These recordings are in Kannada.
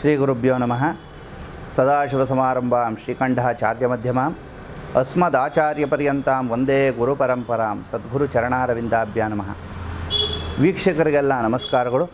ಶ್ರೀ ಗುರುಭ್ಯೋ ನಮಃ ಸದಾಶಿವಸಮಾರಂಭಾಂ ಶ್ರೀಕಂಠಾಚಾರ್ಯಮಧ್ಯಮಾಂ ಅಸ್ಮದಾಚಾರ್ಯಪರ್ಯಂತಾಂ ಒಂದೇ ಗುರುಪರಂಪರಾಂ ಸದ್ಗುರು ಚರಣಾರವಿಂದಾಭ್ಯ ನಮಃ ವೀಕ್ಷಕರಿಗೆಲ್ಲ ನಮಸ್ಕಾರಗಳು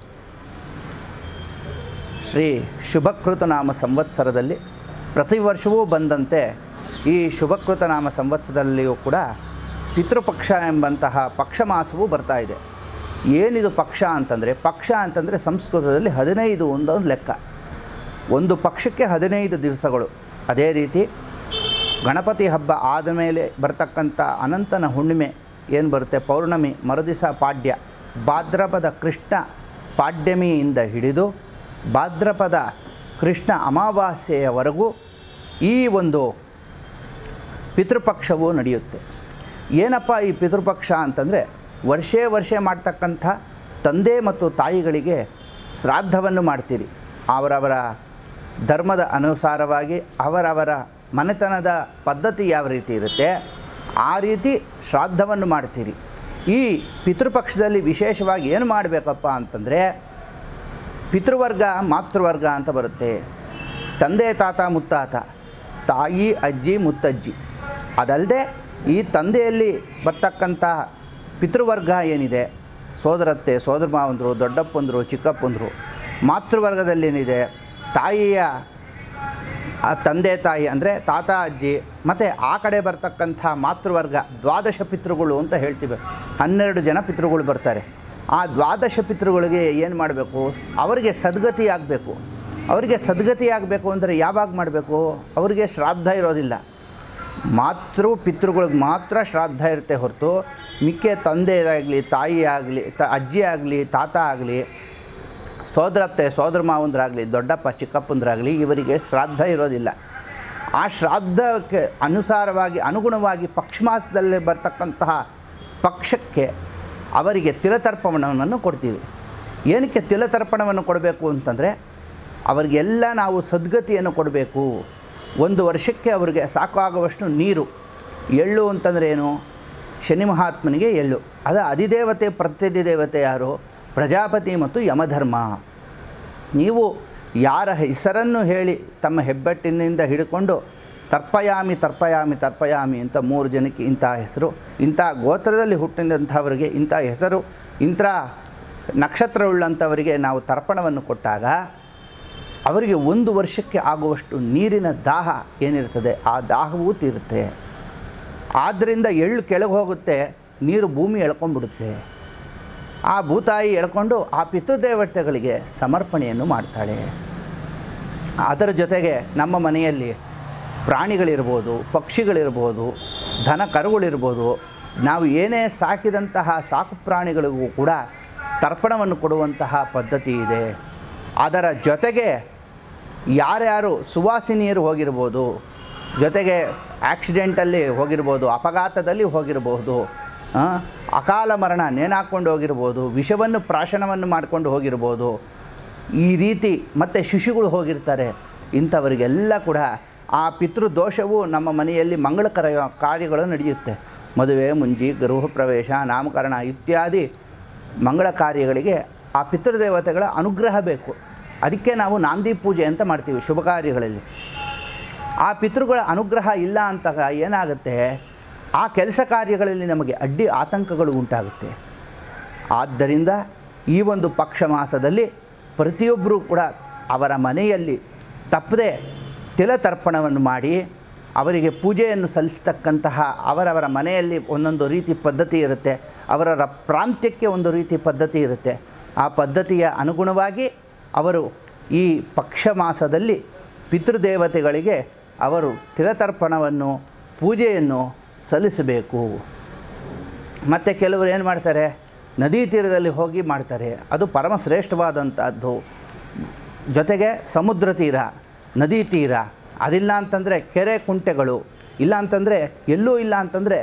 ಶ್ರೀ ಶುಭಕೃತ ನಾಮ ಸಂವತ್ಸರದಲ್ಲಿ ಪ್ರತಿ ವರ್ಷವೂ ಬಂದಂತೆ ಈ ಶುಭಕೃತ ನಾಮ ಸಂವತ್ಸರದಲ್ಲಿಯೂ ಕೂಡ ಪಿತೃಪಕ್ಷ ಎಂಬಂತಹ ಪಕ್ಷ ಮಾಸವು ಬರ್ತಾ ಇದೆ ಏನಿದು ಪಕ್ಷ ಅಂತಂದರೆ ಪಕ್ಷ ಅಂತಂದರೆ ಸಂಸ್ಕೃತದಲ್ಲಿ ಹದಿನೈದು ಒಂದೊಂದು ಲೆಕ್ಕ ಒಂದು ಪಕ್ಷಕ್ಕೆ ಹದಿನೈದು ದಿವಸಗಳು ಅದೇ ರೀತಿ ಗಣಪತಿ ಹಬ್ಬ ಆದ ಮೇಲೆ ಬರ್ತಕ್ಕಂಥ ಅನಂತನ ಹುಣ್ಣಿಮೆ ಏನು ಬರುತ್ತೆ ಪೌರ್ಣಮಿ ಮರುದಿವಸ ಪಾಡ್ಯ ಭಾದ್ರಪದ ಕೃಷ್ಣ ಪಾಡ್ಯಮಿಯಿಂದ ಹಿಡಿದು ಭಾದ್ರಪದ ಕೃಷ್ಣ ಅಮಾವಾಸ್ಯೆಯವರೆಗೂ ಈ ಒಂದು ಪಿತೃಪಕ್ಷವು ನಡೆಯುತ್ತೆ ಏನಪ್ಪ ಈ ಪಿತೃಪಕ್ಷ ಅಂತಂದರೆ ವರ್ಷೇ ವರ್ಷ ಮಾಡ್ತಕ್ಕಂಥ ತಂದೆ ಮತ್ತು ತಾಯಿಗಳಿಗೆ ಶ್ರಾದ್ದವನ್ನು ಮಾಡ್ತೀರಿ ಅವರವರ ಧರ್ಮದ ಅನುಸಾರವಾಗಿ ಅವರವರ ಮನೆತನದ ಪದ್ಧತಿ ಯಾವ ರೀತಿ ಇರುತ್ತೆ ಆ ರೀತಿ ಶ್ರಾದ್ದವನ್ನು ಮಾಡ್ತೀರಿ ಈ ಪಿತೃಪಕ್ಷದಲ್ಲಿ ವಿಶೇಷವಾಗಿ ಏನು ಮಾಡಬೇಕಪ್ಪ ಅಂತಂದರೆ ಪಿತೃವರ್ಗ ಮಾತೃವರ್ಗ ಅಂತ ಬರುತ್ತೆ ತಂದೆ ತಾತ ಮುತ್ತಾತ ತಾಯಿ ಅಜ್ಜಿ ಮುತ್ತಜ್ಜಿ ಅದಲ್ಲದೆ ಈ ತಂದೆಯಲ್ಲಿ ಬರ್ತಕ್ಕಂಥ ಪಿತೃವರ್ಗ ಏನಿದೆ ಸೋದರತ್ತೆ ಸೋದರ ಮಾವಂದರು ದೊಡ್ಡಪ್ಪಂದರು ಚಿಕ್ಕಪ್ಪಂದರು ಮಾತೃವರ್ಗದಲ್ಲಿ ಏನಿದೆ ತಾಯಿಯ ಆ ತಂದೆ ತಾಯಿ ಅಂದರೆ ತಾತ ಅಜ್ಜಿ ಮತ್ತು ಆ ಕಡೆ ಬರ್ತಕ್ಕಂಥ ಮಾತೃವರ್ಗ ದ್ವಾದಶ ಪಿತೃಗಳು ಅಂತ ಹೇಳ್ತೀವಿ ಹನ್ನೆರಡು ಜನ ಪಿತೃಗಳು ಬರ್ತಾರೆ ಆ ದ್ವಾದಶ ಪಿತೃಗಳಿಗೆ ಏನು ಮಾಡಬೇಕು ಅವರಿಗೆ ಸದ್ಗತಿ ಆಗಬೇಕು ಅವರಿಗೆ ಸದ್ಗತಿ ಆಗಬೇಕು ಅಂದರೆ ಯಾವಾಗ ಮಾಡಬೇಕು ಅವರಿಗೆ ಶ್ರಾದ್ದ ಇರೋದಿಲ್ಲ ಮಾತೃ ಪಿತೃಗಳಿಗೆ ಮಾತ್ರ ಶ್ರಾದ್ದ ಇರುತ್ತೆ ಹೊರತು ಮಿಕ್ಕೆ ತಂದೆ ಆಗಲಿ ತಾಯಿ ಆಗಲಿ ತ ಅಜ್ಜಿ ಆಗಲಿ ತಾತ ಆಗಲಿ ಸೋದರತ್ತೆ ಸೋದರ ಮಾವಂದ್ರಾಗಲಿ ದೊಡ್ಡಪ್ಪ ಚಿಕ್ಕಪ್ಪಂದ್ರಾಗಲಿ ಇವರಿಗೆ ಶ್ರಾದ್ದ ಇರೋದಿಲ್ಲ ಆ ಶ್ರಾದ್ದಕ್ಕೆ ಅನುಸಾರವಾಗಿ ಅನುಗುಣವಾಗಿ ಪಕ್ಷಮಾಸದಲ್ಲಿ ಬರ್ತಕ್ಕಂತಹ ಪಕ್ಷಕ್ಕೆ ಅವರಿಗೆ ತಿಲತರ್ಪಣವನ್ನು ಕೊಡ್ತೀವಿ ಏನಕ್ಕೆ ತಿಲತರ್ಪಣವನ್ನು ಕೊಡಬೇಕು ಅಂತಂದರೆ ಅವರಿಗೆಲ್ಲ ನಾವು ಸದ್ಗತಿಯನ್ನು ಕೊಡಬೇಕು ಒಂದು ವರ್ಷಕ್ಕೆ ಅವರಿಗೆ ಸಾಕಾಗುವಷ್ಟು ನೀರು ಎಳ್ಳು ಅಂತಂದ್ರೆ ಏನು ಶನಿ ಮಹಾತ್ಮನಿಗೆ ಎಳ್ಳು ಅದು ಅಧಿದೇವತೆ ಪ್ರತ್ಯಧಿದೇವತೆ ಯಾರು ಪ್ರಜಾಪತಿ ಮತ್ತು ಯಮಧರ್ಮ ನೀವು ಯಾರ ಹೆಸರನ್ನು ಹೇಳಿ ತಮ್ಮ ಹೆಬ್ಬೆಟ್ಟಿನಿಂದ ಹಿಡ್ಕೊಂಡು ತರ್ಪಯಾಮಿ ತರ್ಪಯಾಮಿ ತರ್ಪಯಾಮಿ ಅಂತ ಮೂರು ಜನಕ್ಕೆ ಇಂಥ ಹೆಸರು ಇಂಥ ಗೋತ್ರದಲ್ಲಿ ಹುಟ್ಟಿದಂಥವರಿಗೆ ಇಂಥ ಹೆಸರು ಇಂಥ ನಕ್ಷತ್ರವುಳ್ಳಂಥವರಿಗೆ ನಾವು ತರ್ಪಣವನ್ನು ಕೊಟ್ಟಾಗ ಅವರಿಗೆ ಒಂದು ವರ್ಷಕ್ಕೆ ಆಗುವಷ್ಟು ನೀರಿನ ದಾಹ ಏನಿರ್ತದೆ ಆ ದಾಹವೂ ತೀರುತ್ತೆ ಆದ್ದರಿಂದ ಎಳ್ಳು ಕೆಳಗೆ ಹೋಗುತ್ತೆ ನೀರು ಭೂಮಿ ಎಳ್ಕೊಂಡ್ಬಿಡುತ್ತೆ ಆ ಭೂತಾಯಿ ಎಳ್ಕೊಂಡು ಆ ಪಿತೃದೇವತೆಗಳಿಗೆ ಸಮರ್ಪಣೆಯನ್ನು ಮಾಡ್ತಾಳೆ ಅದರ ಜೊತೆಗೆ ನಮ್ಮ ಮನೆಯಲ್ಲಿ ಪ್ರಾಣಿಗಳಿರ್ಬೋದು ಪಕ್ಷಿಗಳಿರ್ಬೋದು ದನ ಕರುಗಳಿರ್ಬೋದು ನಾವು ಏನೇ ಸಾಕಿದಂತಹ ಸಾಕು ಪ್ರಾಣಿಗಳಿಗೂ ಕೂಡ ತರ್ಪಣವನ್ನು ಕೊಡುವಂತಹ ಪದ್ಧತಿ ಇದೆ ಅದರ ಜೊತೆಗೆ ಯಾರ್ಯಾರು ಸುವಾಸಿನಿಯರು ಹೋಗಿರ್ಬೋದು ಜೊತೆಗೆ ಆಕ್ಸಿಡೆಂಟಲ್ಲಿ ಹೋಗಿರ್ಬೋದು ಅಪಘಾತದಲ್ಲಿ ಹೋಗಿರಬಹುದು ಆ, ಅಕಾಲ ಮರಣ ನೇಣಾಕೊಂಡು ಹೋಗಿರ್ಬೋದು ವಿಷವನ್ನು ಪ್ರಾಶನವನ್ನು ಮಾಡಿಕೊಂಡು ಹೋಗಿರ್ಬೋದು ಈ ರೀತಿ ಮತ್ತು ಶಿಶುಗಳು ಹೋಗಿರ್ತಾರೆ ಇಂಥವರಿಗೆಲ್ಲ ಕೂಡ ಆ ಪಿತೃದೋಷವು ನಮ್ಮ ಮನೆಯಲ್ಲಿ ಮಂಗಳಕರ ಕಾರ್ಯಗಳು ನಡೆಯುತ್ತೆ ಮದುವೆ ಮುಂಜಿ ಗೃಹ ಪ್ರವೇಶ ನಾಮಕರಣ ಇತ್ಯಾದಿ ಮಂಗಳ ಕಾರ್ಯಗಳಿಗೆ ಆ ಪಿತೃದೇವತೆಗಳ ಅನುಗ್ರಹ ಬೇಕು ಅದಕ್ಕೆ ನಾವು ನಾಂದಿ ಪೂಜೆ ಅಂತ ಮಾಡ್ತೀವಿ ಶುಭ ಕಾರ್ಯಗಳಲ್ಲಿ ಆ ಪಿತೃಗಳ ಅನುಗ್ರಹ ಇಲ್ಲ ಅಂತಾಗ ಏನಾಗುತ್ತೆ ಆ ಕೆಲಸ ಕಾರ್ಯಗಳಲ್ಲಿ ನಮಗೆ ಅಡ್ಡಿ ಆತಂಕಗಳು ಉಂಟಾಗುತ್ತೆ ಆದ್ದರಿಂದ ಈ ಒಂದು ಪಕ್ಷ ಮಾಸದಲ್ಲಿ ಪ್ರತಿಯೊಬ್ಬರೂ ಕೂಡ ಅವರ ಮನೆಯಲ್ಲಿ ತಪ್ಪದೆ ತಿಲತರ್ಪಣವನ್ನು ಮಾಡಿ ಅವರಿಗೆ ಪೂಜೆಯನ್ನು ಸಲ್ಲಿಸ್ತಕ್ಕಂತಹ ಅವರವರ ಮನೆಯಲ್ಲಿ ಒಂದೊಂದು ರೀತಿ ಪದ್ಧತಿ ಇರುತ್ತೆ ಅವರವರ ಪ್ರಾಂತ್ಯಕ್ಕೆ ಒಂದು ರೀತಿ ಪದ್ಧತಿ ಇರುತ್ತೆ ಆ ಪದ್ಧತಿಯ ಅನುಗುಣವಾಗಿ ಅವರು ಈ ಪಕ್ಷ ಮಾಸದಲ್ಲಿ ಪಿತೃದೇವತೆಗಳಿಗೆ ಅವರು ತಿಲತರ್ಪಣವನ್ನು ಪೂಜೆಯನ್ನು ಸಲ್ಲಿಸಬೇಕು ಮತ್ತು ಕೆಲವರು ಏನು ಮಾಡ್ತಾರೆ ನದಿ ತೀರದಲ್ಲಿ ಹೋಗಿ ಮಾಡ್ತಾರೆ ಅದು ಪರಮ ಶ್ರೇಷ್ಠವಾದಂಥದ್ದು ಜೊತೆಗೆ ಸಮುದ್ರ ತೀರ ನದಿ ತೀರ ಅದಿಲ್ಲ ಅಂತಂದರೆ ಕೆರೆ ಕುಂಟೆಗಳು ಇಲ್ಲ ಅಂತಂದರೆ ಎಲ್ಲೂ ಇಲ್ಲ ಅಂತಂದರೆ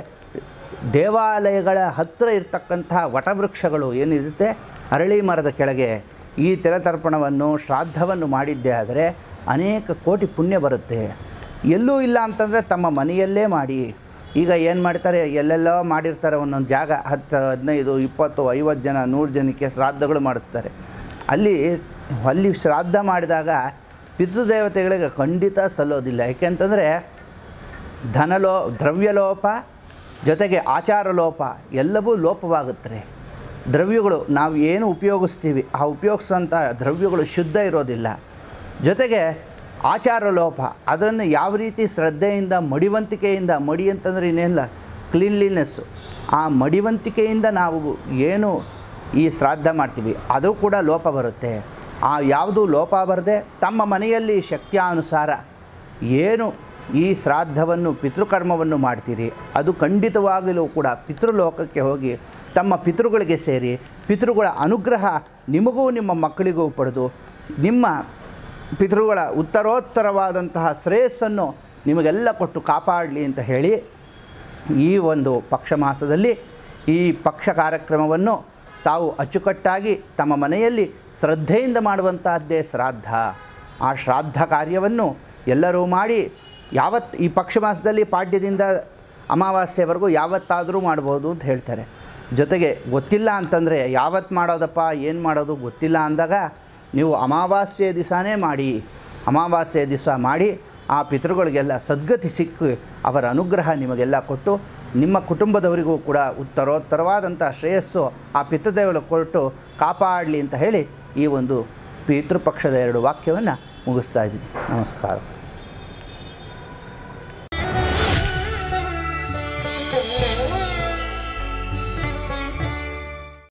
ದೇವಾಲಯಗಳ ಹತ್ತಿರ ಇರ್ತಕ್ಕಂತಹ ವಟವೃಕ್ಷಗಳು ಏನಿರುತ್ತೆ ಅರಳಿ ಮರದ ಕೆಳಗೆ ಈ ತಿಲತರ್ಪಣವನ್ನು ಶ್ರಾದ್ದವನ್ನು ಮಾಡಿದ್ದೇ ಆದರೆ ಅನೇಕ ಕೋಟಿ ಪುಣ್ಯ ಬರುತ್ತೆ ಎಲ್ಲೂ ಇಲ್ಲ ಅಂತಂದರೆ ತಮ್ಮ ಮನೆಯಲ್ಲೇ ಮಾಡಿ ಈಗ ಏನು ಮಾಡ್ತಾರೆ ಎಲ್ಲೆಲ್ಲೋ ಮಾಡಿರ್ತಾರೆ ಒಂದೊಂದು ಜಾಗ ಹತ್ತು ಹದಿನೈದು ಇಪ್ಪತ್ತು ಐವತ್ತು ಜನ ನೂರು ಜನಕ್ಕೆ ಶ್ರಾದ್ದಗಳು ಮಾಡಿಸ್ತಾರೆ ಅಲ್ಲಿ ಅಲ್ಲಿ ಶ್ರಾದ್ದ ಮಾಡಿದಾಗ ಪಿತೃದೇವತೆಗಳಿಗೆ ಖಂಡಿತ ಸಲ್ಲೋದಿಲ್ಲ ಯಾಕೆಂತಂದರೆ ಧನಲೋ ದ್ರವ್ಯಲೋಪ ಜೊತೆಗೆ ಆಚಾರ ಲೋಪ ಎಲ್ಲವೂ ಲೋಪವಾಗುತ್ತೆ ದ್ರವ್ಯಗಳು ನಾವು ಏನು ಉಪಯೋಗಿಸ್ತೀವಿ ಆ ಉಪಯೋಗಿಸೋಂಥ ದ್ರವ್ಯಗಳು ಶುದ್ಧ ಇರೋದಿಲ್ಲ ಜೊತೆಗೆ ಆಚಾರ ಲೋಪ ಅದನ್ನು ಯಾವ ರೀತಿ ಶ್ರದ್ಧೆಯಿಂದ ಮಡಿವಂತಿಕೆಯಿಂದ ಮಡಿ ಅಂತಂದರೆ ಇನ್ನೇನಿಲ್ಲ ಕ್ಲೀನ್ಲಿನೆಸ್ಸು ಆ ಮಡಿವಂತಿಕೆಯಿಂದ ನಾವು ಏನು ಈ ಶ್ರಾದ್ದ ಮಾಡ್ತೀವಿ ಅದು ಕೂಡ ಲೋಪ ಬರುತ್ತೆ ಆ ಯಾವುದು ಲೋಪ ಬರದೆ ತಮ್ಮ ಮನೆಯಲ್ಲಿ ಶಕ್ತಿಯಾನುಸಾರ ಏನು ಈ ಶ್ರಾದ್ದವನ್ನು ಪಿತೃಕರ್ಮವನ್ನು ಮಾಡ್ತೀರಿ ಅದು ಖಂಡಿತವಾಗಲೂ ಕೂಡ ಪಿತೃಲೋಕಕ್ಕೆ ಹೋಗಿ ತಮ್ಮ ಪಿತೃಗಳಿಗೆ ಸೇರಿ ಪಿತೃಗಳ ಅನುಗ್ರಹ ನಿಮಗೂ ನಿಮ್ಮ ಮಕ್ಕಳಿಗೂ ಪಡೆದು ನಿಮ್ಮ ಪಿತೃಗಳ ಉತ್ತರೋತ್ತರವಾದಂತಹ ಶ್ರೇಯಸ್ಸನ್ನು ನಿಮಗೆಲ್ಲ ಕೊಟ್ಟು ಕಾಪಾಡಲಿ ಅಂತ ಹೇಳಿ ಈ ಒಂದು ಪಕ್ಷ ಮಾಸದಲ್ಲಿ ಈ ಪಕ್ಷ ಕಾರ್ಯಕ್ರಮವನ್ನು ತಾವು ಅಚ್ಚುಕಟ್ಟಾಗಿ ತಮ್ಮ ಮನೆಯಲ್ಲಿ ಶ್ರದ್ಧೆಯಿಂದ ಮಾಡುವಂತಹದ್ದೇ ಶ್ರಾದ್ದ ಆ ಶ್ರಾದ್ದ ಕಾರ್ಯವನ್ನು ಎಲ್ಲರೂ ಮಾಡಿ ಯಾವತ್ತು ಈ ಪಕ್ಷ ಮಾಸದಲ್ಲಿ ಪಾಡ್ಯದಿಂದ ಅಮಾವಾಸ್ಯೆವರೆಗೂ ಯಾವತ್ತಾದರೂ ಮಾಡ್ಬೋದು ಅಂತ ಹೇಳ್ತಾರೆ ಜೊತೆಗೆ ಗೊತ್ತಿಲ್ಲ ಅಂತಂದರೆ ಯಾವತ್ತು ಮಾಡೋದಪ್ಪ ಏನು ಮಾಡೋದು ಗೊತ್ತಿಲ್ಲ ಅಂದಾಗ ನೀವು ಅಮಾವಾಸ್ಯೆ ದಿವಸನೇ ಮಾಡಿ ಅಮಾವಾಸ್ಯೆ ದಿವಸ ಮಾಡಿ ಆ ಪಿತೃಗಳಿಗೆಲ್ಲ ಸದ್ಗತಿ ಸಿಕ್ಕಿ ಅವರ ಅನುಗ್ರಹ ನಿಮಗೆಲ್ಲ ಕೊಟ್ಟು ನಿಮ್ಮ ಕುಟುಂಬದವರಿಗೂ ಕೂಡ ಉತ್ತರೋತ್ತರವಾದಂಥ ಶ್ರೇಯಸ್ಸು ಆ ಪಿತೃದೇವರು ಕೊಟ್ಟು ಕಾಪಾಡಲಿ ಅಂತ ಹೇಳಿ ಈ ಒಂದು ಪಿತೃಪಕ್ಷದ ಎರಡು ವಾಕ್ಯವನ್ನು ಮುಗಿಸ್ತಾ ಇದ್ದೀನಿ ನಮಸ್ಕಾರ